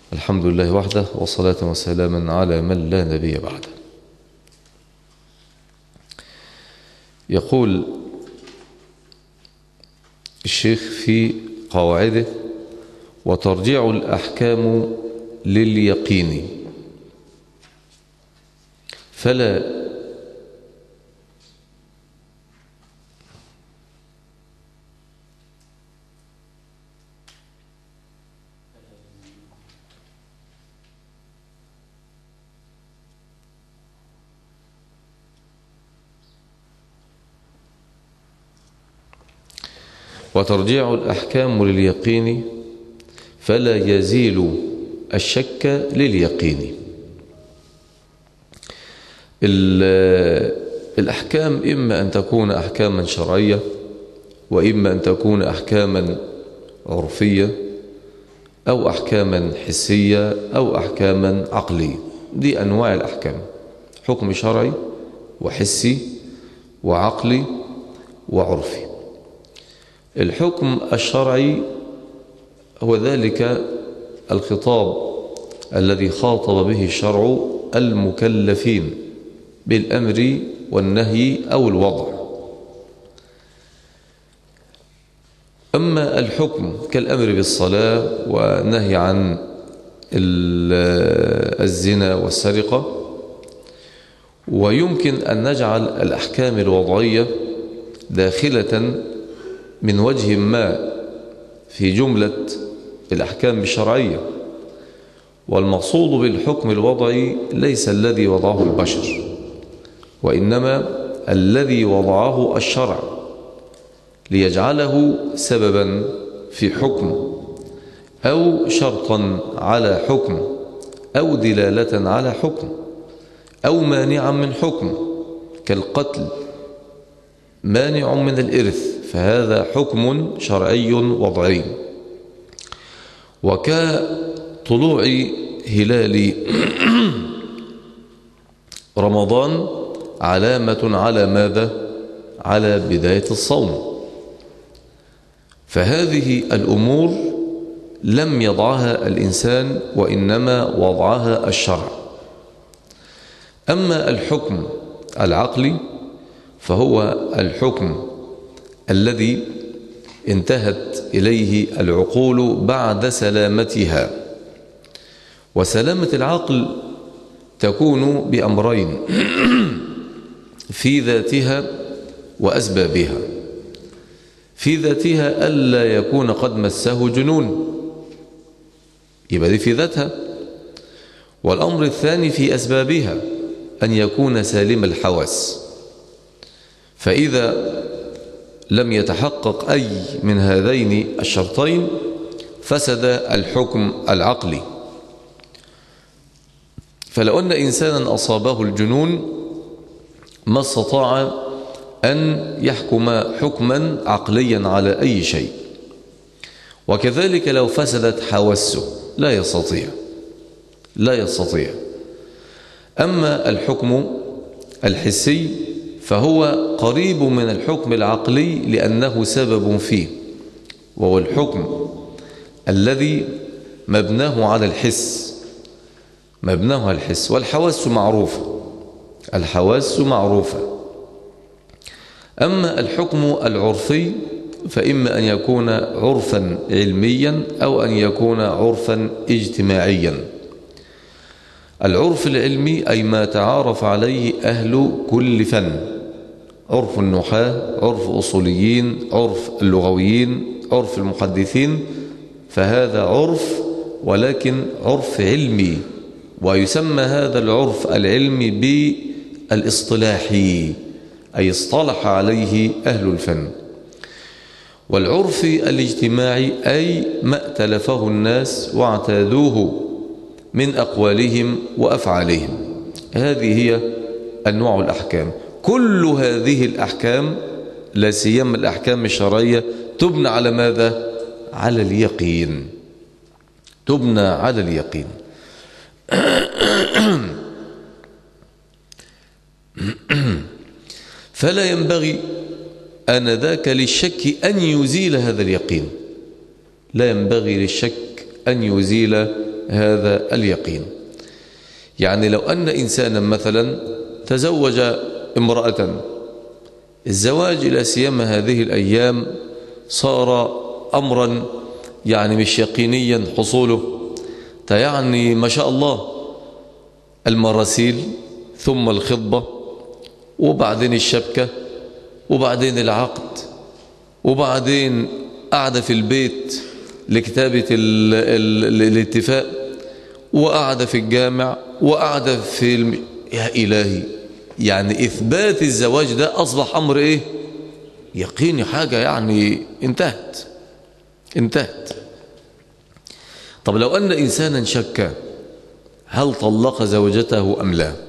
الحمد لله وحده وصلاة وسلاما على من لا نبي بعده يقول الشيخ في قواعده وترجع الأحكام لليقين فلا وترجع الأحكام لليقين فلا يزيل الشك لليقين الأحكام إما أن تكون أحكاما شرعية وإما أن تكون أحكاما عرفية أو أحكاما حسية أو أحكاما عقلية دي أنواع الأحكام حكم شرعي وحسي وعقلي وعرفي الحكم الشرعي هو ذلك الخطاب الذي خاطب به الشرع المكلفين بالأمر والنهي أو الوضع أما الحكم كالأمر بالصلاة والنهي عن الزنا والسرقة ويمكن أن نجعل الأحكام الوضعية داخلة من وجه ما في جملة الأحكام الشرعية والمقصود بالحكم الوضعي ليس الذي وضعه البشر وإنما الذي وضعه الشرع ليجعله سببا في حكم أو شرطا على حكم أو دلالة على حكم أو مانعا من حكم كالقتل مانع من الإرث فهذا حكم شرعي وضعي وكطلوع هلال رمضان علامة على ماذا؟ على بداية الصوم فهذه الأمور لم يضعها الإنسان وإنما وضعها الشرع أما الحكم العقلي فهو الحكم الذي انتهت إليه العقول بعد سلامتها وسلامة العقل تكون بأمرين في ذاتها وأسبابها في ذاتها ألا يكون قد مسه جنون يبقى دي في ذاتها والأمر الثاني في أسبابها أن يكون سالم الحواس فإذا لم يتحقق أي من هذين الشرطين فسد الحكم العقلي فلو أن إنسانا أصابه الجنون ما استطاع أن يحكم حكما عقليا على أي شيء وكذلك لو فسدت حواسه لا يستطيع لا يستطيع أما الحكم الحسي فهو قريب من الحكم العقلي لأنه سبب فيه وهو الحكم الذي مبناه على الحس مبناه على الحس والحواس معروفة الحواس معروفة أما الحكم العرفي فإما أن يكون عرفا علميا أو أن يكون عرفا اجتماعيا العرف العلمي أي ما تعارف عليه أهل كل فن عرف النحاة عرف أصوليين عرف اللغويين عرف المحدثين فهذا عرف ولكن عرف علمي ويسمى هذا العرف العلمي بالاصطلاحي أي اصطلح عليه أهل الفن والعرف الاجتماعي أي ما ائتلفه الناس واعتادوه من أقوالهم وأفعالهم هذه هي أنواع الأحكام كل هذه الأحكام لا سيما الأحكام الشرعية تبنى على ماذا؟ على اليقين تبنى على اليقين فلا ينبغي آنذاك للشك أن يزيل هذا اليقين لا ينبغي للشك أن يزيل هذا اليقين يعني لو أن إنسانا مثلا تزوج امرأة الزواج لا سيما هذه الأيام صار أمرا يعني مش يقينيا حصوله يعني ما شاء الله المراسيل ثم الخطبة وبعدين الشبكة وبعدين العقد وبعدين قعدة في البيت لكتابة ال ال الاتفاق وقعدة في الجامع وقعدة في الم... يا إلهي يعني إثبات الزواج ده أصبح أمر إيه يقيني حاجة يعني انتهت انتهت طب لو أن إنسانا شك هل طلق زوجته أم لا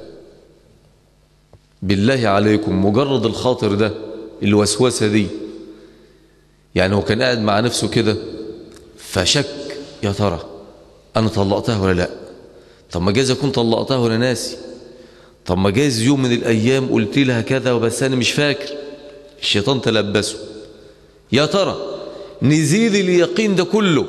بالله عليكم مجرد الخاطر ده الوسوسة دي يعني هو كان قاعد مع نفسه كده فشك يا ترى أنا طلقتها ولا لا طب ما جايز أكون طلقتها ولا ناسي طب ما جايز يوم من الأيام قلت لها كذا وبس أنا مش فاكر الشيطان تلبسه يا ترى نزيد اليقين ده كله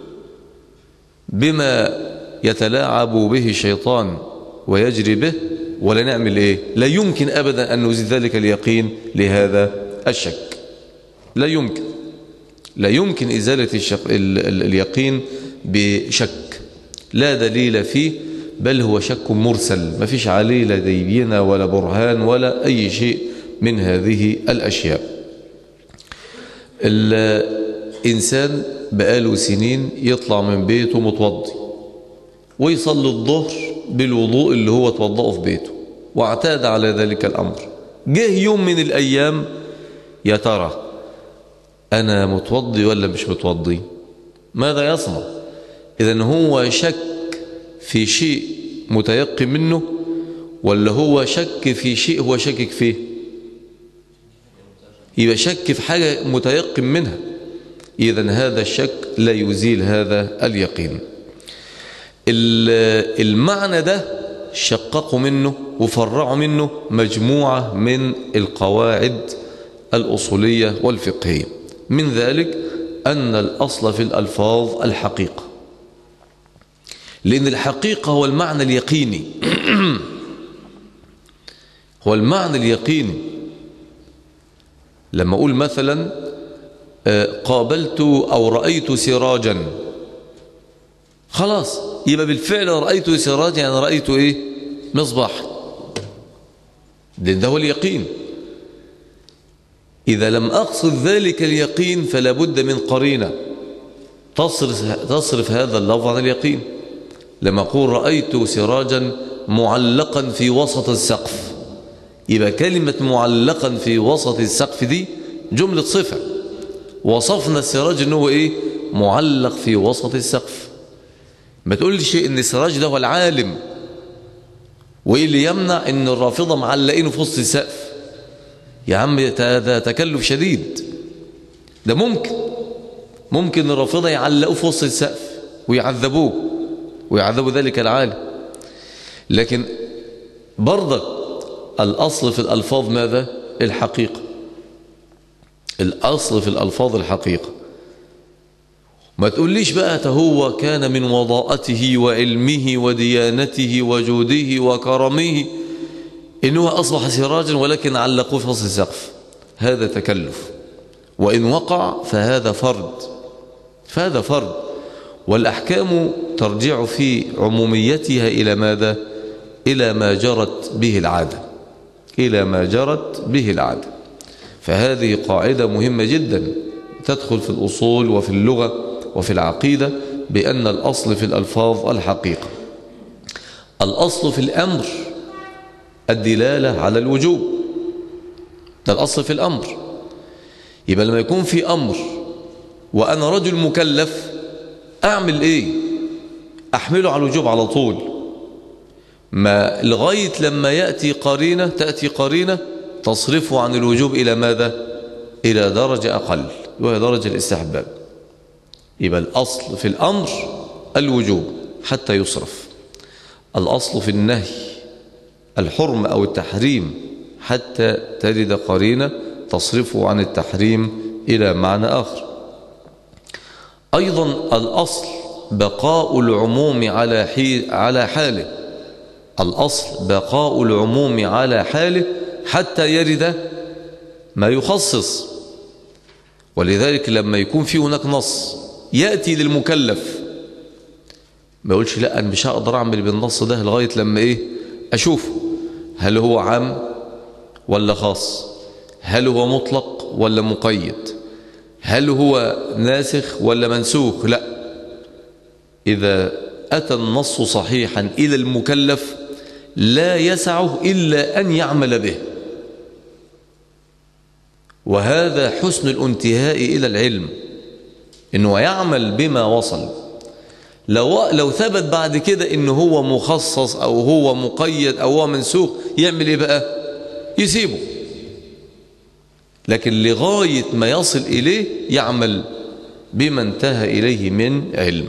بما يتلاعب به الشيطان ويجري به ولا نعمل ايه لا يمكن ابدا ان نزيد ذلك اليقين لهذا الشك لا يمكن لا يمكن ازاله الشك ال ال اليقين بشك لا دليل فيه بل هو شك مرسل ما فيش عليه لا ديبينة ولا برهان ولا أي شيء من هذه الأشياء الإنسان بقاله سنين يطلع من بيته متوضي ويصلي الظهر بالوضوء اللي هو توضأه في بيته واعتاد على ذلك الأمر جه يوم من الأيام يا ترى أنا متوضي ولا مش متوضي ماذا يصنع إذا هو شك في شيء متيقن منه ولا هو شك في شيء هو شكك فيه يبقى شك في حاجة متيقن منها إذا هذا الشك لا يزيل هذا اليقين المعنى ده شققوا منه وفرعوا منه مجموعة من القواعد الأصولية والفقهية من ذلك أن الأصل في الألفاظ الحقيقة لأن الحقيقة هو المعنى اليقيني هو المعنى اليقيني لما أقول مثلا قابلت أو رأيت سراجا خلاص يبقى بالفعل رأيت سراجا يعني رأيت إيه مصباح لأن ده هو اليقين إذا لم أقصد ذلك اليقين فلا بد من قرينة تصرف, تصرف هذا اللفظ عن اليقين لما أقول رأيت سراجا معلقا في وسط السقف يبقى كلمة معلقا في وسط السقف دي جملة صفة وصفنا السراج انه ايه معلق في وسط السقف ما تقولش ان السراج ده هو العالم وايه اللي يمنع ان الرافضة معلقينه في وسط السقف يا عم ده تكلف شديد ده ممكن ممكن الرافضة يعلقوه في وسط السقف ويعذبوه ويعذبوا ذلك العالم لكن برضك الأصل في الألفاظ ماذا الحقيقة الأصل في الألفاظ الحقيقة ما تقوليش بقى هو كان من وضاءته وعلمه وديانته وجوده وكرمه إنه أصبح سراجا ولكن علقوه في وسط السقف هذا تكلف وإن وقع فهذا فرد فهذا فرد والأحكام ترجع في عموميتها إلى ماذا إلى ما جرت به العادة إلى ما جرت به العادة فهذه قاعدة مهمة جدا تدخل في الأصول وفي اللغة وفي العقيدة بأن الأصل في الألفاظ الحقيقة الأصل في الأمر الدلالة على الوجوب ده الأصل في الأمر يبقى لما يكون في أمر وأنا رجل مكلف أعمل إيه أحمله على الوجوب على طول ما لغاية لما يأتي قرينة تأتي قرينة تصرفه عن الوجوب إلى ماذا إلى درجة أقل وهي درجة الاستحباب يبقى الأصل في الأمر الوجوب حتى يصرف الأصل في النهي الحرم أو التحريم حتى تجد قرينة تصرفه عن التحريم إلى معنى آخر أيضا الأصل بقاء العموم على حي على حاله الأصل بقاء العموم على حاله حتى يرد ما يخصص ولذلك لما يكون في هناك نص يأتي للمكلف ما يقولش لا أنا مش هقدر أعمل بالنص ده لغاية لما إيه أشوفه هل هو عام ولا خاص هل هو مطلق ولا مقيد هل هو ناسخ ولا منسوخ لا إذا أتى النص صحيحا إلى المكلف لا يسعه إلا أن يعمل به وهذا حسن الانتهاء إلى العلم إنه يعمل بما وصل لو, لو ثبت بعد كده إنه هو مخصص أو هو مقيد أو هو منسوخ يعمل إيه بقى يسيبه لكن لغاية ما يصل إليه يعمل بما انتهى إليه من علم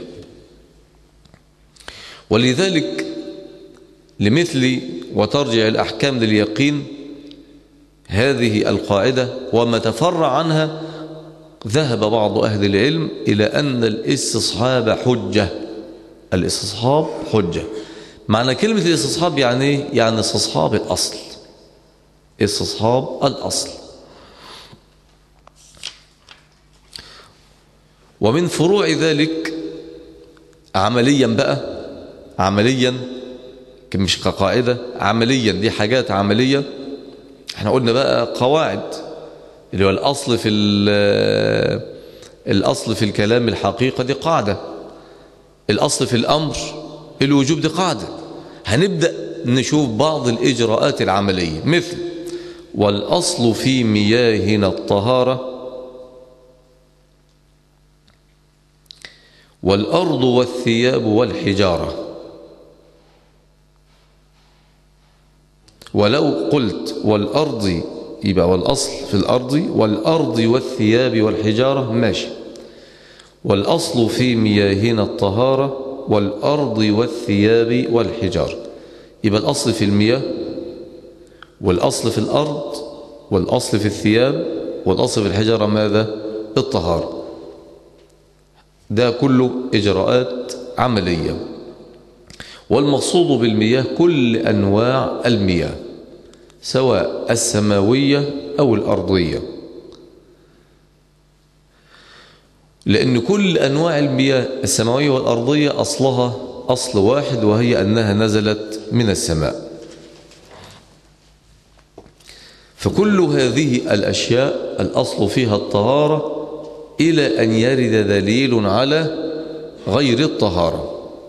ولذلك لمثل وترجع الأحكام لليقين هذه القاعدة وما تفرع عنها ذهب بعض أهل العلم إلى أن الاستصحاب حجة الاستصحاب حجة معنى كلمة الاستصحاب يعني يعني استصحاب الأصل استصحاب الأصل ومن فروع ذلك عمليا بقى عمليا مش كقاعدة عمليا دي حاجات عملية احنا قلنا بقى قواعد اللي هو الأصل في الأصل في الكلام الحقيقة دي قاعدة الأصل في الأمر الوجوب دي قاعدة هنبدأ نشوف بعض الإجراءات العملية مثل والأصل في مياهنا الطهارة والأرض والثياب والحجارة ولو قلت والأرض يبقى والأصل في الأرض والأرض والثياب والحجارة ماشي والأصل في مياهنا الطهارة والأرض والثياب والحجارة يبقى الأصل في المياه والأصل في الأرض والأصل في الثياب والأصل في الحجارة ماذا؟ الطهارة ده كله إجراءات عملية والمقصود بالمياه كل أنواع المياه سواء السماوية أو الأرضية لأن كل أنواع المياه السماوية والأرضية أصلها أصل واحد وهي أنها نزلت من السماء فكل هذه الأشياء الأصل فيها الطهارة إلى أن يرد دليل على غير الطهارة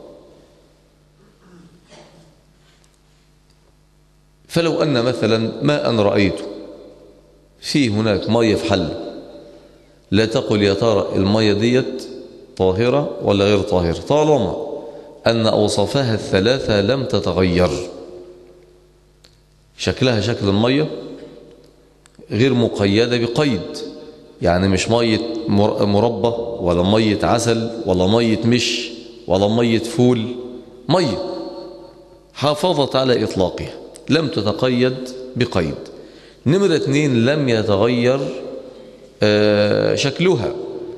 فلو أن مثلا ما أن رأيته في هناك مية في حل لا تقل يا ترى المية ديت طاهرة ولا غير طاهرة طالما أن أوصافها الثلاثة لم تتغير شكلها شكل المية غير مقيدة بقيد يعني مش مية مربى ولا مية عسل ولا مية مش ولا مية فول مية حافظت على إطلاقها لم تتقيد بقيد نمرة اثنين لم يتغير شكلها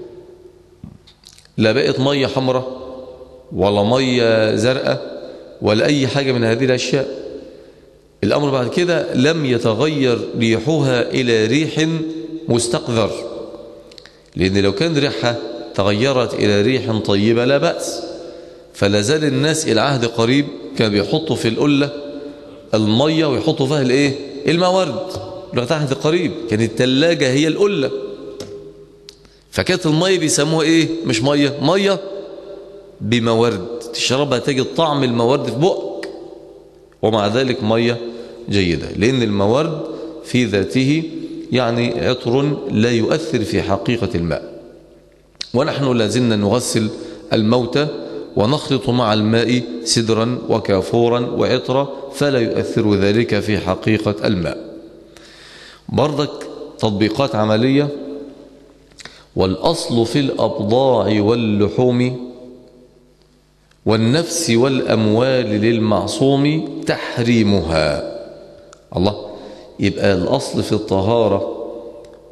لا بقت مية حمراء ولا مية زرقاء ولا أي حاجة من هذه الأشياء الأمر بعد كده لم يتغير ريحها إلى ريح مستقذر لأن لو كان ريحها تغيرت إلى ريح طيبة لا بأس فلا زال الناس إلى عهد قريب كانوا بيحطوا في القلة المية ويحطوا فيها الايه الموارد لغايه عهد قريب كانت الثلاجة هي القلة فكانت المية بيسموها ايه مش مية مية بموارد تشربها تجد طعم الموارد في بقك ومع ذلك مية جيدة لأن الموارد في ذاته يعني عطر لا يؤثر في حقيقة الماء ونحن لازلنا نغسل الموتى ونخلط مع الماء سدرا وكافورا وعطرا فلا يؤثر ذلك في حقيقة الماء برضك تطبيقات عملية والأصل في الأبضاع واللحوم والنفس والأموال للمعصوم تحريمها الله يبقى الأصل في الطهارة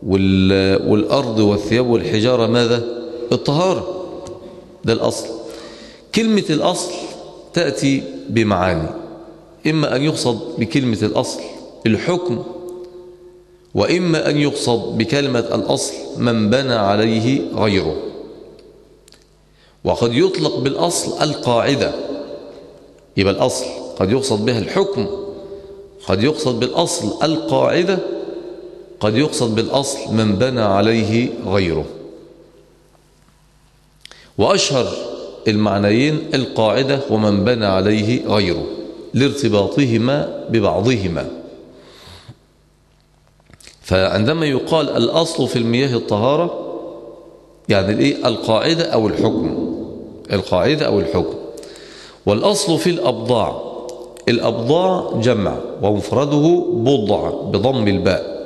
والأرض والثياب والحجارة ماذا؟ الطهارة ده الأصل كلمة الأصل تأتي بمعاني إما أن يقصد بكلمة الأصل الحكم وإما أن يقصد بكلمة الأصل من بنى عليه غيره وقد يطلق بالأصل القاعدة يبقى الأصل قد يقصد بها الحكم قد يقصد بالأصل القاعدة قد يقصد بالأصل من بنى عليه غيره وأشهر المعنيين القاعدة ومن بنى عليه غيره لارتباطهما ببعضهما فعندما يقال الأصل في المياه الطهارة يعني الإيه القاعدة أو الحكم القاعدة أو الحكم والأصل في الأبضاع الأبضاع جمع ومفرده بضع بضم الباء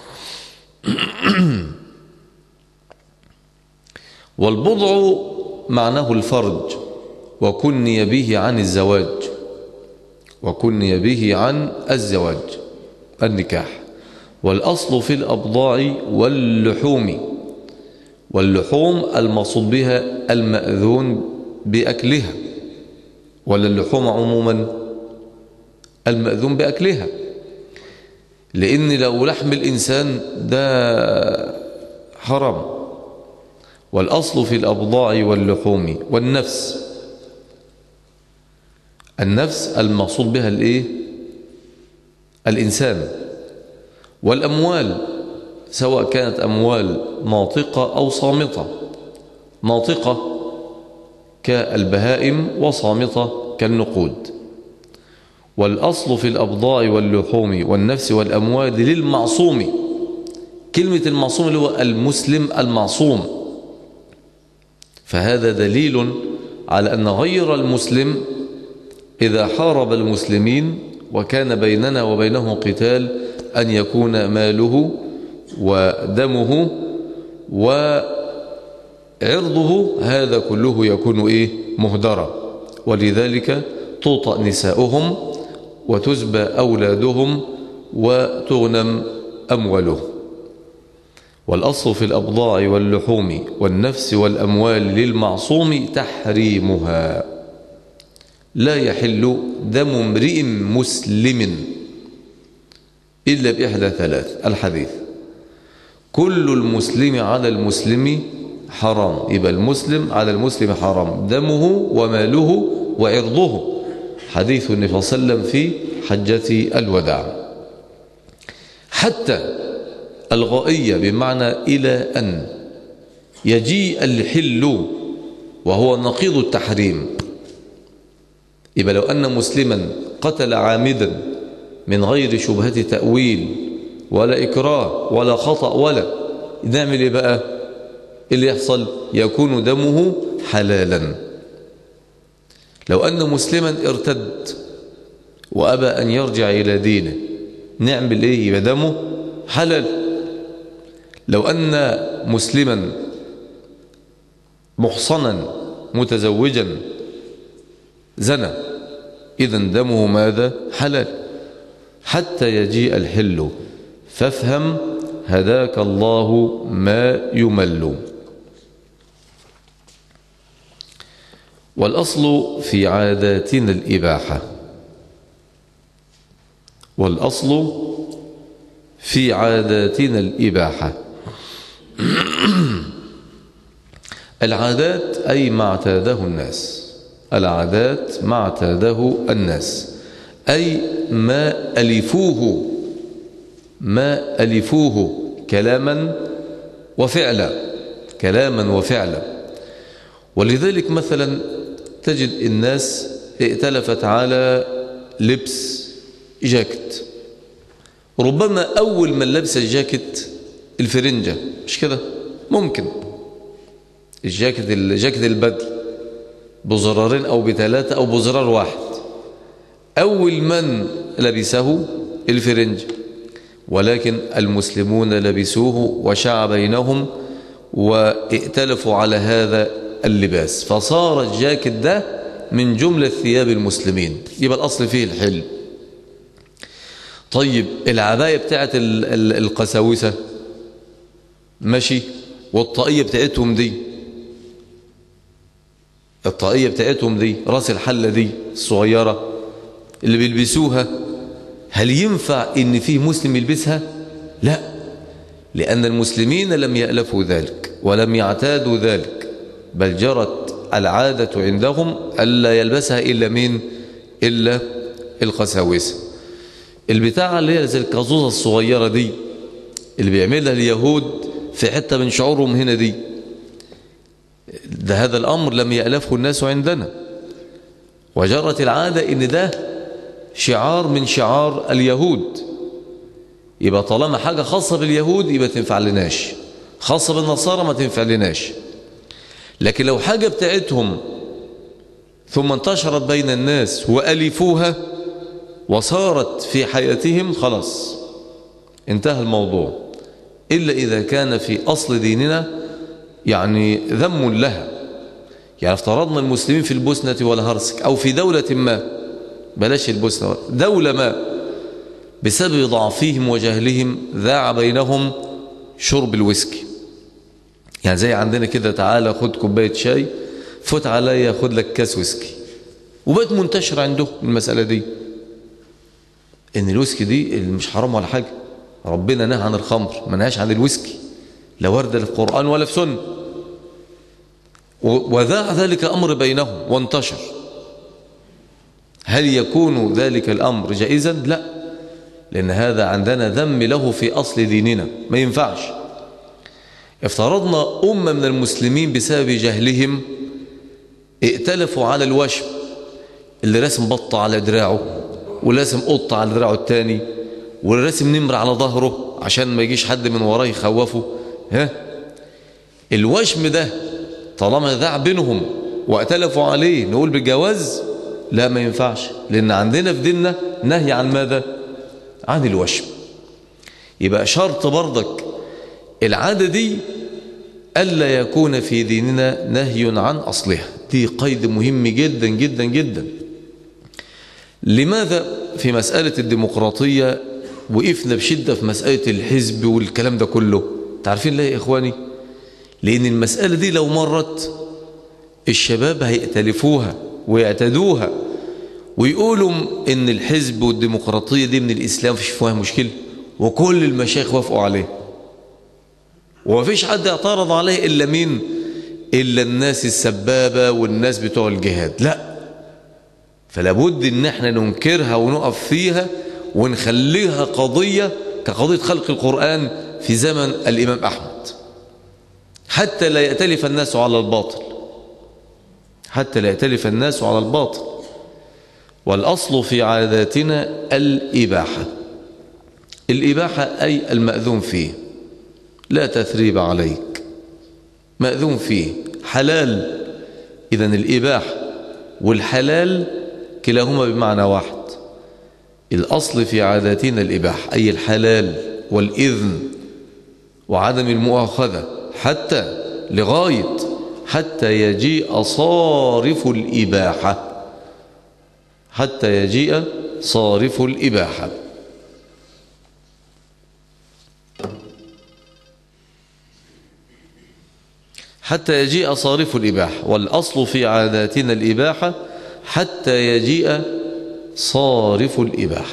والبضع معناه الفرج وكني به عن الزواج وكني به عن الزواج النكاح والأصل في الأبضاع واللحوم واللحوم المقصود بها المأذون بأكلها ولا اللحوم عموما المأذون بأكلها لأن لو لحم الإنسان ده حرام والأصل في الأبضاع واللحوم والنفس النفس المقصود بها الإيه؟ الإنسان والأموال سواء كانت أموال ناطقة أو صامتة ناطقة كالبهائم وصامتة كالنقود والأصل في الأبضاع واللحوم والنفس والأموال للمعصوم كلمة المعصوم اللي هو المسلم المعصوم فهذا دليل على أن غير المسلم إذا حارب المسلمين وكان بيننا وبينه قتال أن يكون ماله ودمه وعرضه هذا كله يكون إيه مهدرا ولذلك توطأ نساؤهم وتزبى أولادهم وتغنم أموالهم والأصل في الأبضاع واللحوم والنفس والأموال للمعصوم تحريمها لا يحل دم امرئ مسلم إلا بإحدى ثلاث الحديث كل المسلم على المسلم حرام يبقى المسلم على المسلم حرام دمه وماله وعرضه حديث النبي صلى الله عليه وسلم في حجة الوداع حتى الغائية بمعنى إلى أن يجيء الحل وهو نقيض التحريم يبقى لو أن مسلما قتل عامدا من غير شبهة تأويل ولا إكراه ولا خطأ ولا نعمل إيه بقى اللي يحصل يكون دمه حلالا لو أن مسلما ارتد وأبى أن يرجع إلى دينه نعمل إيه يبقى دمه حلال لو أن مسلما محصنا متزوجا زنى إذا دمه ماذا حلال حتى يجيء الحل فافهم هداك الله ما يمل والأصل في عاداتنا الإباحة والأصل في عاداتنا الإباحة العادات أي ما اعتاده الناس العادات ما اعتاده الناس أي ما ألفوه ما ألفوه كلاما وفعلا كلاما وفعلا ولذلك مثلا تجد الناس ائتلفت على لبس جاكيت ربما أول من لبس الجاكيت الفرنجة مش كده ممكن الجاكيت الجاكيت البدل بزرارين أو بثلاثة أو بزرار واحد أول من لبسه الفرنج ولكن المسلمون لبسوه وشع بينهم وائتلفوا على هذا اللباس فصار الجاكيت ده من جملة ثياب المسلمين يبقى الأصل فيه الحل طيب العباية بتاعت القساوسة ماشي والطاقية بتاعتهم دي الطاقية بتاعتهم دي راس الحلة دي الصغيرة اللي بيلبسوها هل ينفع ان فيه مسلم يلبسها لا لأن المسلمين لم يألفوا ذلك ولم يعتادوا ذلك بل جرت العادة عندهم ألا يلبسها إلا مين إلا القساوسة البتاعة اللي هي زي القزوزة الصغيرة دي اللي بيعملها اليهود في حتة من شعورهم هنا دي ده هذا الأمر لم يألفه الناس عندنا وجرت العادة إن ده شعار من شعار اليهود يبقى طالما حاجة خاصة باليهود يبقى تنفع لناش خاصة بالنصارى ما تنفع لناش لكن لو حاجة بتاعتهم ثم انتشرت بين الناس وألفوها وصارت في حياتهم خلاص انتهى الموضوع إلا إذا كان في أصل ديننا يعني ذم لها يعني افترضنا المسلمين في البوسنة والهرسك أو في دولة ما بلاش البوسنة دولة ما بسبب ضعفهم وجهلهم ذاع بينهم شرب الويسكي يعني زي عندنا كده تعالى خد كوباية شاي فوت عليا خد لك كاس ويسكي وبقت منتشرة عندهم المسألة دي ان الويسكي دي اللي مش حرام ولا حاجة ربنا نهى عن الخمر ما نهاش عن الويسكي لا ورد في القرآن ولا في سنة وذاع ذلك أمر بينهم وانتشر هل يكون ذلك الأمر جائزا لا لأن هذا عندنا ذم له في أصل ديننا ما ينفعش افترضنا أمة من المسلمين بسبب جهلهم ائتلفوا على الوشم اللي رسم بطة على دراعه ورسم قطة على دراعه التاني ورسم نمر على ظهره عشان ما يجيش حد من وراه يخوفه ها الوشم ده طالما ذاع بينهم واتلفوا عليه نقول بالجواز لا ما ينفعش لان عندنا في ديننا نهي عن ماذا عن الوشم يبقى شرط برضك العادة دي ألا يكون في ديننا نهي عن أصلها دي قيد مهم جدا جدا جدا لماذا في مسألة الديمقراطية وقفنا بشدة في مسألة الحزب والكلام ده كله تعرفين ليه يا إخواني لأن المسألة دي لو مرت الشباب هيأتلفوها ويعتدوها ويقولوا إن الحزب والديمقراطية دي من الإسلام فيش فيها مشكلة وكل المشايخ وافقوا عليه ومفيش حد اعترض عليه إلا مين إلا الناس السبابة والناس بتوع الجهاد لا فلابد ان احنا ننكرها ونقف فيها ونخليها قضية كقضية خلق القرآن في زمن الإمام أحمد حتى لا يأتلف الناس على الباطل حتى لا يأتلف الناس على الباطل والأصل في عاداتنا الإباحة الإباحة أي المأذون فيه لا تثريب عليك مأذون فيه حلال إذا الإباحة والحلال كلاهما بمعنى واحد الأصل في عاداتنا الإباحة أي الحلال والإذن وعدم المؤاخذة حتى لغاية حتى يجيء صارف الإباحة حتى يجيء صارف الإباحة حتى يجيء صارف الإباحة والأصل في عاداتنا الإباحة حتى يجيء صارف الإباحة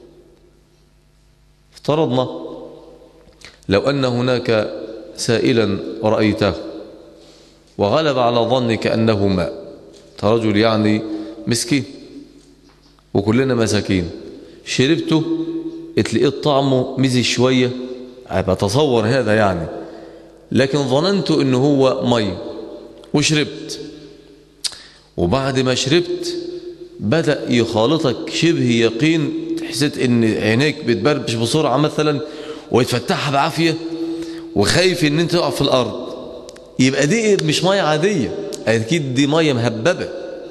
افترضنا لو أن هناك سائلا رأيته وغلب على ظنك أنه ماء رجل يعني مسكين وكلنا مساكين شربته اتلقيت طعمه مزي شوية بتصور هذا يعني لكن ظننت انه هو مي وشربت وبعد ما شربت بدأ يخالطك شبه يقين حسيت ان عينيك بتبربش بسرعة مثلا ويتفتحها بعافية وخايف ان انت تقع في الارض يبقى دي مش مية عادية اكيد دي مية مهببة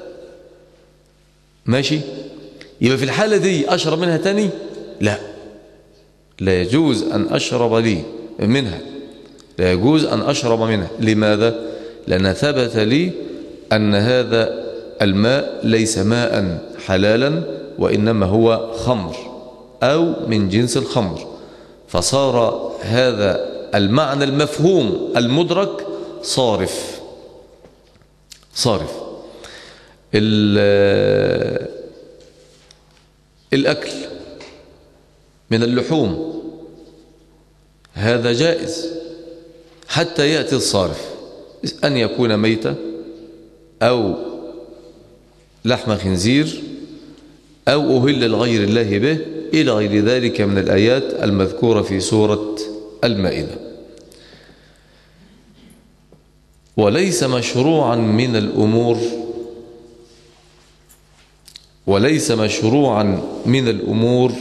ماشي يبقى في الحالة دي اشرب منها تاني لا لا يجوز ان اشرب لي منها لا يجوز أن أشرب منها لماذا؟ لأن ثبت لي أن هذا الماء ليس ماء حلالا وإنما هو خمر أو من جنس الخمر فصار هذا المعنى المفهوم المدرك صارف صارف ال- الأكل من اللحوم هذا جائز حتى يأتي الصارف أن يكون ميتة أو لحم خنزير أو أهل لغير الله به إلى غير ذلك من الآيات المذكورة في سورة المائدة وليس مشروعا من الأمور وليس مشروعا من الأمور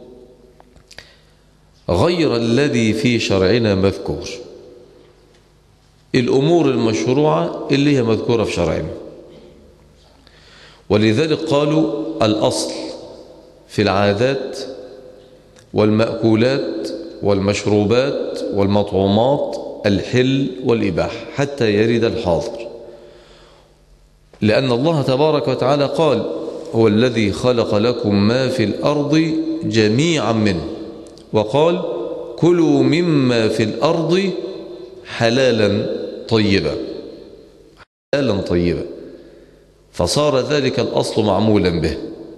غير الذي في شرعنا مذكور الأمور المشروعة اللي هي مذكورة في شرعنا ولذلك قالوا الأصل في العادات والمأكولات والمشروبات والمطعومات الحل والإباح حتى يرد الحاضر لأن الله تبارك وتعالى قال هو الذي خلق لكم ما في الأرض جميعا منه وقال كلوا مما في الأرض حلالا طيبا حلالا طيبا فصار ذلك الأصل معمولا به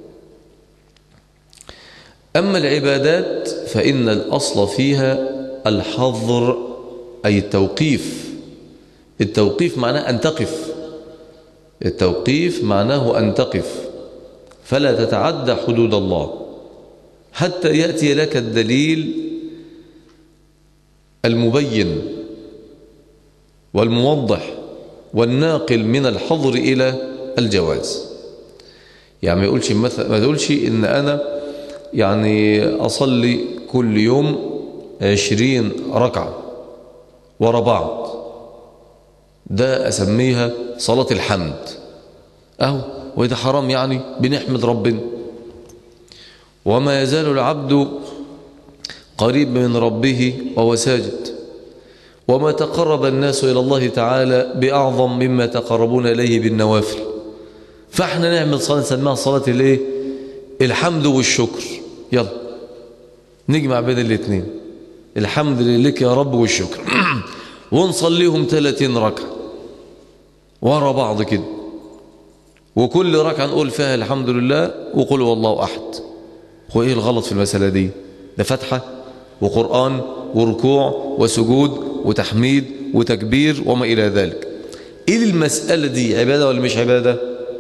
أما العبادات فإن الأصل فيها الحظر أي التوقيف التوقيف معناه أن تقف التوقيف معناه أن تقف فلا تتعدى حدود الله حتى يأتي لك الدليل المبين والموضح والناقل من الحظر إلى الجواز يعني ما يقولش مثلا ما تقولش إن أنا يعني أصلي كل يوم عشرين ركعة ورا بعض ده أسميها صلاة الحمد أهو وإذا حرام يعني بنحمد ربنا وما يزال العبد قريب من ربه وهو ساجد وما تقرب الناس إلى الله تعالى بأعظم مما تقربون إليه بالنوافل فاحنا نعمل صلاة نسميها صلاة الايه الحمد والشكر يلا نجمع بين الاثنين الحمد لله يا رب والشكر ونصليهم 30 ركعة ورا بعض كده وكل ركعة نقول فيها الحمد لله وقل والله أحد هو إيه الغلط في المسألة دي ده فتحة وقرآن وركوع وسجود وتحميد وتكبير وما إلى ذلك إيه المسألة دي عبادة ولا مش عبادة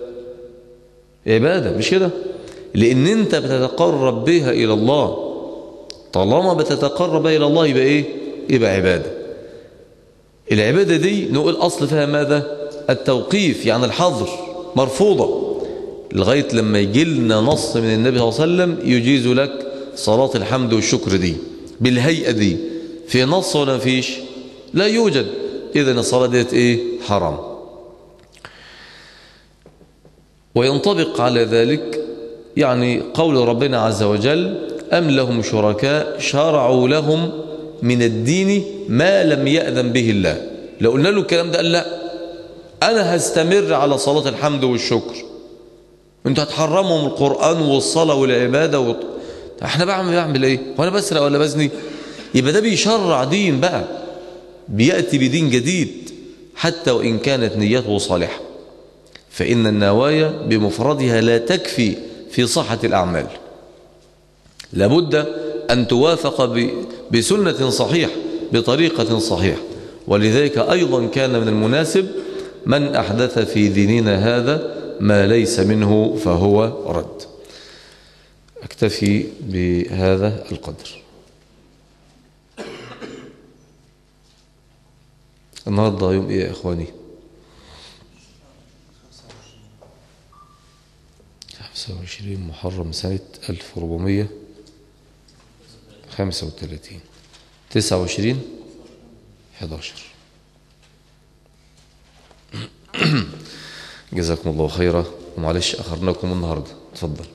عبادة مش كده لأن أنت بتتقرب بها إلى الله طالما بتتقرب إلى الله يبقى إيه يبقى عبادة العبادة دي نقول أصل فيها ماذا التوقيف يعني الحظر مرفوضة لغاية لما يجي لنا نص من النبي صلى الله عليه وسلم يجيز لك صلاة الحمد والشكر دي بالهيئة دي في نص ولا فيش لا يوجد إذا الصلاة ديت إيه حرام وينطبق على ذلك يعني قول ربنا عز وجل أم لهم شركاء شرعوا لهم من الدين ما لم يأذن به الله لو قلنا له الكلام ده قال لا أنا هستمر على صلاة الحمد والشكر انتوا هتحرموا القرآن والصلاة والعبادة وط... احنا بعمل بعمل ايه وانا بسرق ولا بزني يبقى ده بيشرع دين بقى بيأتي بدين جديد حتى وإن كانت نيته صالحة فإن النوايا بمفردها لا تكفي في صحة الأعمال لابد أن توافق ب... بسنة صحيح بطريقة صحيحة ولذلك أيضا كان من المناسب من أحدث في ديننا هذا ما ليس منه فهو رد أكتفي بهذا القدر النهاردة يوم إيه يا إخواني 25 محرم سنة 1435 29 11 جزاكم الله خيرا ومعلش أخرناكم النهاردة تفضل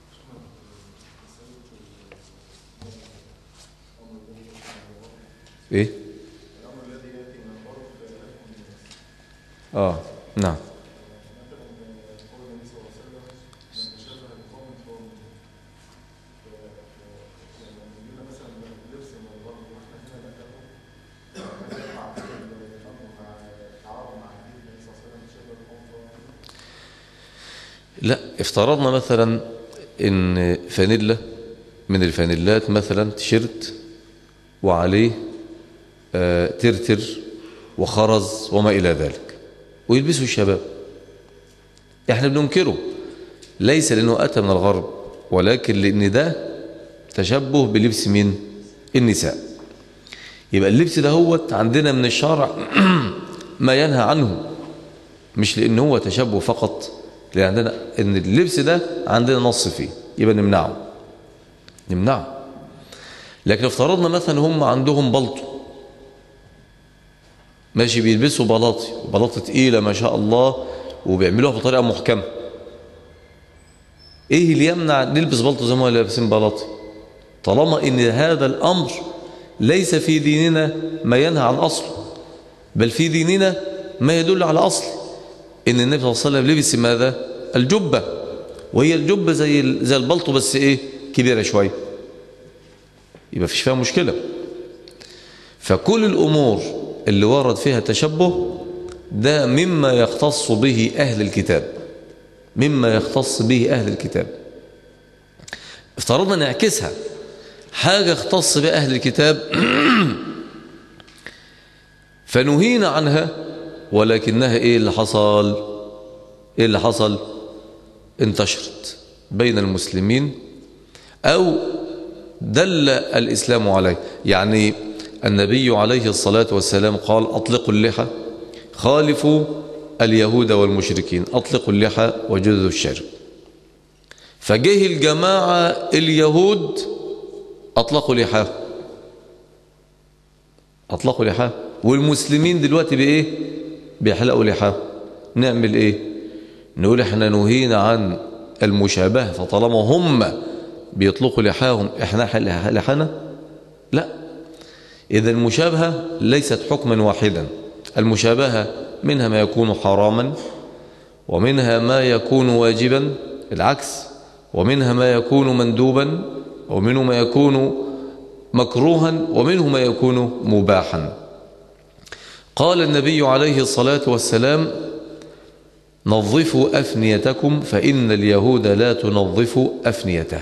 ايه اه نعم لا افترضنا مثلا ان فانيلا من الفانيلات مثلا تيشيرت وعليه آه ترتر وخرز وما إلى ذلك ويلبسه الشباب احنا بننكره ليس لأنه أتى من الغرب ولكن لأن ده تشبه بلبس من النساء يبقى اللبس ده هو عندنا من الشرع ما ينهى عنه مش لأن هو تشبه فقط لأن عندنا إن اللبس ده عندنا نص فيه يبقى نمنعه نمنعه لكن افترضنا مثلا هم عندهم بلطو ماشي بيلبسوا بلاطي بلاطة تقيلة ما شاء الله وبيعملوها بطريقة محكمة ايه اللي يمنع نلبس بلطو زي ما لابسين بلاطي طالما ان هذا الامر ليس في ديننا ما ينهى عن اصله بل في ديننا ما يدل على اصل ان النبي صلى الله عليه وسلم لبس ماذا الجبة وهي الجبة زي زي البلطو بس ايه كبيرة شوية يبقى فيش فيها مشكلة فكل الامور اللي ورد فيها تشبه ده مما يختص به أهل الكتاب مما يختص به أهل الكتاب افترضنا نعكسها حاجة اختص بها أهل الكتاب فنهينا عنها ولكنها ايه اللي حصل ايه اللي حصل انتشرت بين المسلمين او دل الاسلام عليه يعني النبي عليه الصلاة والسلام قال أطلقوا اللحى خالفوا اليهود والمشركين أطلقوا اللحى وجذوا الشرب فجه الجماعة اليهود أطلقوا لحى أطلقوا لحى والمسلمين دلوقتي بإيه بيحلقوا لحى نعمل إيه نقول إحنا نهينا عن المشابهة فطالما هم بيطلقوا لحاهم إحنا لحانا لا إذا المشابهة ليست حكما واحدا المشابهة منها ما يكون حراما ومنها ما يكون واجبا العكس ومنها ما يكون مندوبا ومنه ما يكون مكروها ومنه ما يكون مباحا قال النبي عليه الصلاة والسلام نظفوا أفنيتكم فإن اليهود لا تنظف أفنيته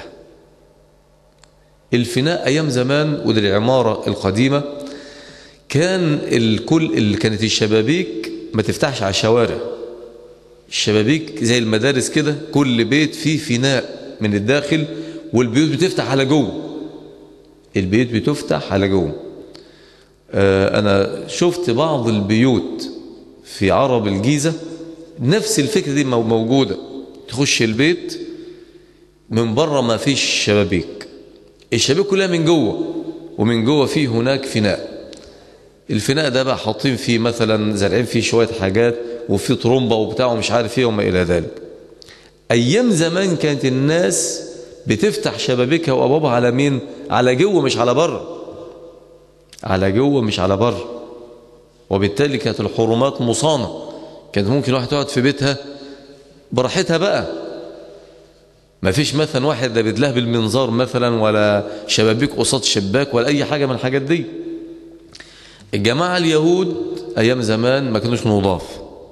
الفناء أيام زمان ودي العمارة القديمة كان الكل اللي كانت الشبابيك ما تفتحش على الشوارع الشبابيك زي المدارس كده كل بيت فيه فناء من الداخل والبيوت بتفتح على جوه البيوت بتفتح على جوه آه أنا شفت بعض البيوت في عرب الجيزة نفس الفكرة دي موجودة تخش البيت من بره ما فيش شبابيك الشبابيك كلها من جوه ومن جوه فيه هناك فناء الفناء ده بقى حاطين فيه مثلا زارعين فيه شوية حاجات وفيه طرمبة وبتاع ومش عارف ايه وما إلى ذلك أيام زمان كانت الناس بتفتح شبابيكها وأبوابها على مين على جوه مش على بره على جوه مش على بره وبالتالي كانت الحرمات مصانة كانت ممكن واحد تقعد في بيتها براحتها بقى ما فيش مثلا واحد ده بيدلها بالمنظار مثلا ولا شبابيك قصاد شباك ولا أي حاجة من الحاجات دي الجماعة اليهود أيام زمان ما كانوش نضاف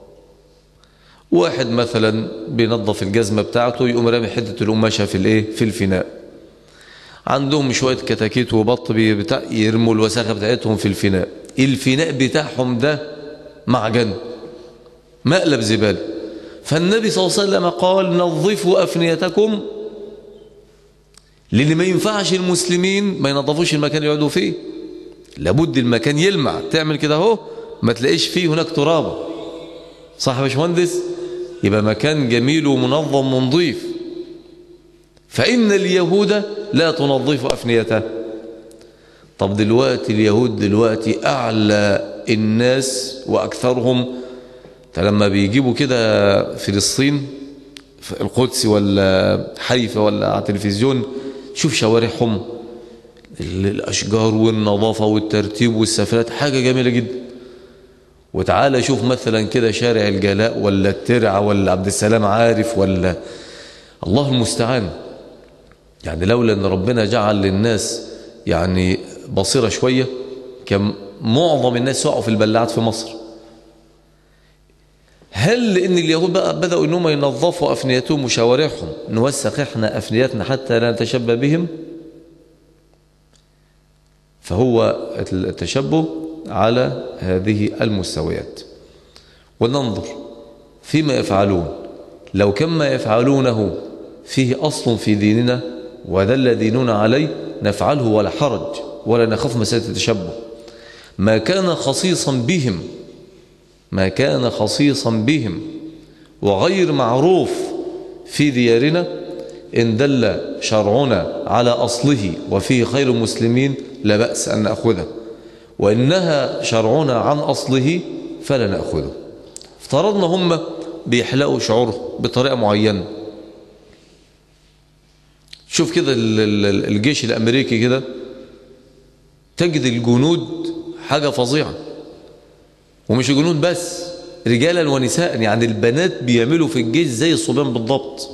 واحد مثلا بينظف الجزمة بتاعته يقوم رامي حتة القماشة في الايه في الفناء عندهم شوية كتاكيت وبط بتاع يرموا الوساخة بتاعتهم في الفناء الفناء بتاعهم ده معجن مقلب زبالة فالنبي صلى الله عليه وسلم قال نظفوا أفنيتكم للي ما ينفعش المسلمين ما ينظفوش المكان اللي يقعدوا فيه لابد المكان يلمع تعمل كده اهو ما تلاقيش فيه هناك ترابه صح يا باشمهندس يبقى مكان جميل ومنظم ونظيف فإن اليهود لا تنظف أفنيته طب دلوقتي اليهود دلوقتي أعلى الناس وأكثرهم فلما بيجيبوا كده فلسطين القدس ولا حيفا ولا على التلفزيون شوف شوارعهم الأشجار والنظافة والترتيب والسفلات حاجة جميلة جدا وتعالى شوف مثلا كده شارع الجلاء ولا الترعة ولا عبد السلام عارف ولا الله المستعان يعني لولا ان ربنا جعل للناس يعني بصيرة شوية كان معظم الناس وقعوا في البلاعات في مصر هل لأن اليهود بقى بدأوا أنهم ينظفوا أفنيتهم وشوارعهم نوسخ إحنا أفنيتنا حتى لا نتشبه بهم فهو التشبه على هذه المستويات وننظر فيما يفعلون لو كان ما يفعلونه فيه أصل في ديننا ودل ديننا عليه نفعله ولا حرج ولا نخاف مسألة التشبه ما كان خصيصا بهم ما كان خصيصا بهم وغير معروف في ديارنا إن دل شرعنا على أصله وفيه خير المسلمين لا بأس أن نأخذه وإنها شرعنا عن أصله فلا نأخذه افترضنا هم بيحلقوا شعوره بطريقة معينة شوف كده الجيش الأمريكي كده تجد الجنود حاجة فظيعة ومش الجنود بس رجالا ونساء يعني البنات بيعملوا في الجيش زي الصبيان بالضبط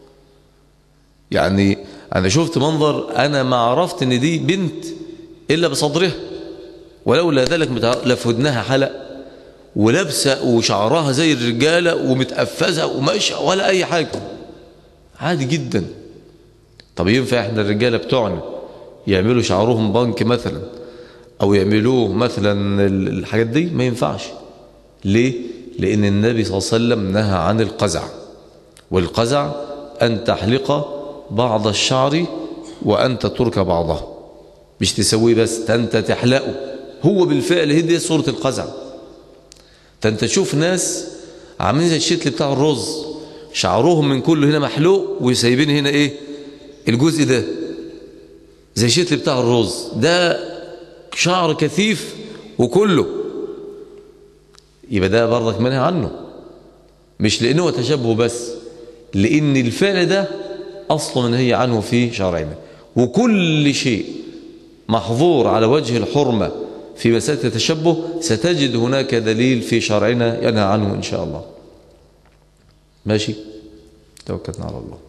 يعني أنا شفت منظر أنا ما عرفت إن دي بنت إلا بصدرها ولولا ذلك لفدناها حلق ولابسه وشعرها زي الرجالة ومتقفزة وماشية ولا أي حاجة عادي جدا طب ينفع احنا الرجالة بتوعنا يعملوا شعرهم بنك مثلا أو يعملوه مثلا الحاجات دي ما ينفعش ليه؟ لأن النبي صلى الله عليه وسلم نهى عن القزع والقزع أن تحلق بعض الشعر وأن تترك بعضه مش تسويه بس أنت تحلقه هو بالفعل هي دي صورة القزع أنت تشوف ناس عاملين زي الشتل بتاع الرز شعرهم من كله هنا محلوق وسايبين هنا ايه الجزء ده زي الشتل بتاع الرز ده شعر كثيف وكله يبقى ده برضك منهي عنه مش لانه تشبه بس لان الفعل ده اصلا منهي عنه في شرعنا وكل شيء محظور على وجه الحرمه في مسألة التشبه ستجد هناك دليل في شرعنا ينهى عنه إن شاء الله ماشي توكلنا على الله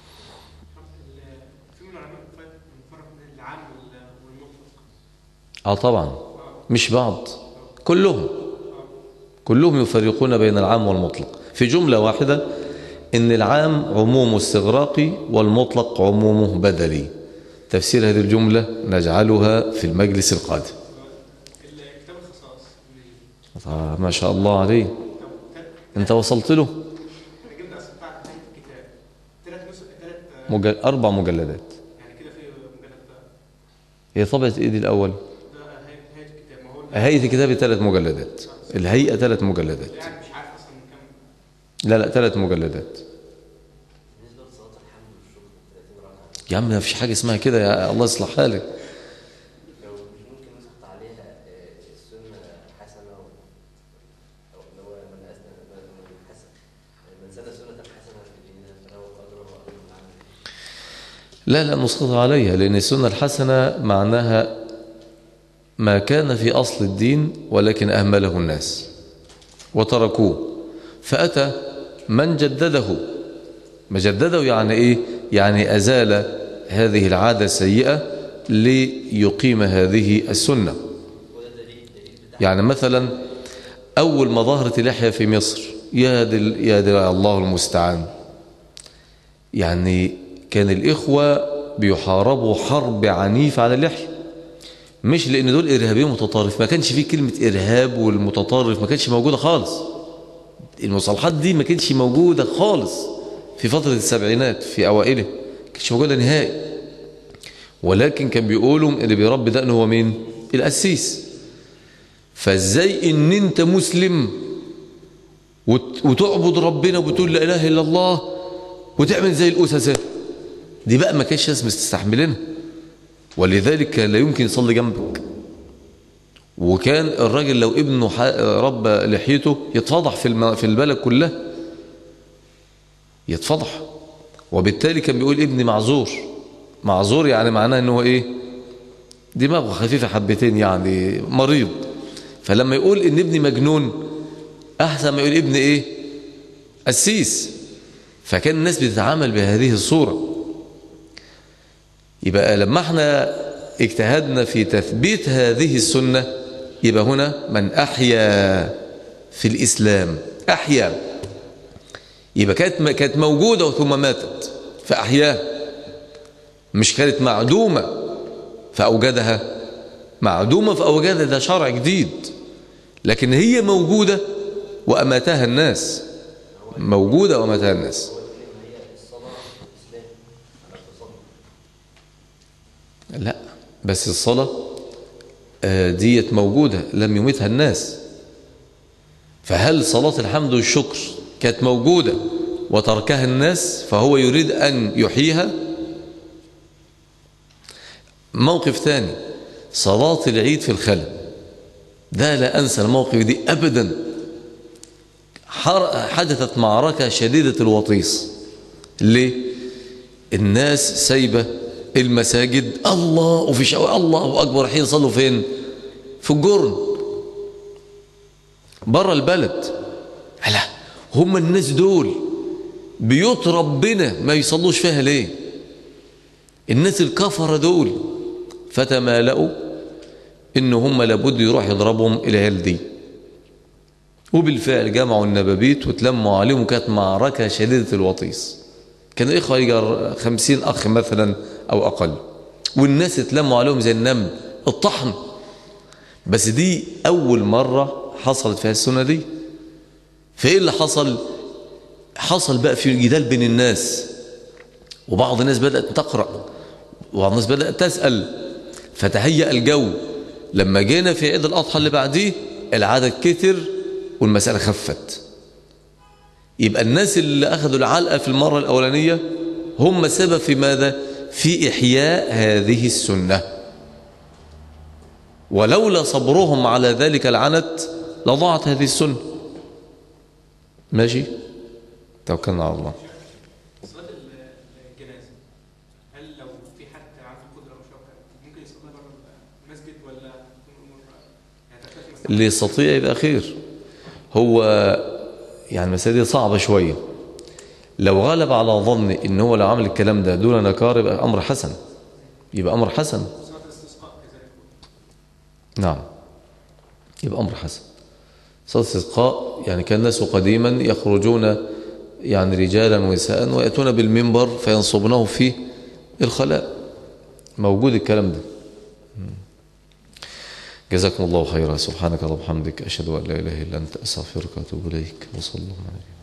اه طبعا مش بعض كلهم كلهم يفرقون بين العام والمطلق في جملة واحدة إن العام عموم استغراقي والمطلق عمومه بدلي تفسير هذه الجملة نجعلها في المجلس القادم آه ما شاء الله عليه انت وصلت له مجل... اربع مجلدات هي طبعة ايه دي الاول هيئة الكتاب ثلاث مجلدات الهيئة ثلاث مجلدات لا لا ثلاث مجلدات يا عم ما فيش حاجة اسمها كده يا الله يصلح حالك لا لا نسقط عليها لأن السنة الحسنة معناها ما كان في أصل الدين ولكن أهمله الناس وتركوه فأتى من جدده ما جدده يعني إيه يعني أزال هذه العادة السيئة ليقيم هذه السنة يعني مثلا أول ما ظهرت اللحية في مصر يا دل يا دل الله المستعان يعني كان الإخوة بيحاربوا حرب عنيفة على اللحية مش لأن دول إرهابيين متطرف ما كانش فيه كلمة إرهاب والمتطرف ما كانش موجودة خالص المصطلحات دي ما كانش موجودة خالص في فترة السبعينات في أوائله ما كانش موجودة نهائي ولكن كان بيقولوا اللي بيربي دقنه هو مين القسيس فازاي ان انت مسلم وتعبد ربنا وبتقول لا اله الا الله وتعمل زي الاسسه دي بقى ما كانش ناس مستحملينها ولذلك كان لا يمكن يصلي جنبك وكان الراجل لو ابنه رب لحيته يتفضح في في البلد كلها يتفضح وبالتالي كان بيقول ابني معذور معذور يعني معناه ان هو ايه دماغه خفيفه حبتين يعني مريض فلما يقول ان ابني مجنون احسن ما يقول ابني ايه قسيس فكان الناس بتتعامل بهذه الصوره يبقى لما احنا اجتهدنا في تثبيت هذه السنة يبقى هنا من أحيا في الإسلام أحيا يبقى كانت كانت موجودة ثم ماتت فأحياها مش كانت معدومة فأوجدها معدومة فأوجدها ده شرع جديد لكن هي موجودة وأماتها الناس موجودة وأماتها الناس لا بس الصلاة آه، ديت موجودة لم يمتها الناس فهل صلاة الحمد والشكر كانت موجودة وتركها الناس فهو يريد أن يحييها موقف ثاني صلاة العيد في الخلا ده لا أنسى الموقف دي أبدا حدثت معركة شديدة الوطيس ليه الناس سايبة المساجد الله وفي شوارع الله أكبر حين صلوا فين في الجرن بره البلد لا هم الناس دول بيوت ربنا ما يصلوش فيها ليه الناس الكفرة دول فتمالأوا إن هم لابد يروح يضربهم العيال دي وبالفعل جمعوا النبابيت وتلموا عليهم وكانت معركة شديدة الوطيس كان إخوة يجر خمسين أخ مثلا أو أقل والناس اتلموا عليهم زي النمل الطحن بس دي أول مرة حصلت فيها السنة دي فإيه اللي حصل حصل بقى في جدال بين الناس وبعض الناس بدأت تقرأ وبعض الناس بدأت تسأل فتهيأ الجو لما جينا في عيد الأضحى اللي بعديه العدد كتر والمسألة خفت يبقى الناس اللي أخذوا العلقة في المرة الأولانية هم سبب في ماذا في إحياء هذه السنة ولولا صبرهم على ذلك العنت لضاعت هذه السنة ماشي توكلنا على الله صلاة الجنازة هل لو في حد عنده قدرة أو شوكة ممكن يصليها بره المسجد ولا تكون أمور يعني تختلف مثلا اللي يستطيع يبقى خير هو يعني المسألة دي صعبة شوية لو غلب على ظني ان هو لو عمل الكلام ده دون نكار يبقى امر حسن يبقى امر حسن صلاة الاستسقاء كذلك نعم يبقى امر حسن صلاة الاستسقاء يعني كان الناس قديما يخرجون يعني رجالا ونساء ويأتون بالمنبر فينصبونه في الخلاء موجود الكلام ده جزاكم الله خيرا سبحانك اللهم وبحمدك أشهد أن لا إله إلا أنت أستغفرك وأتوب إليك وصلى الله عليه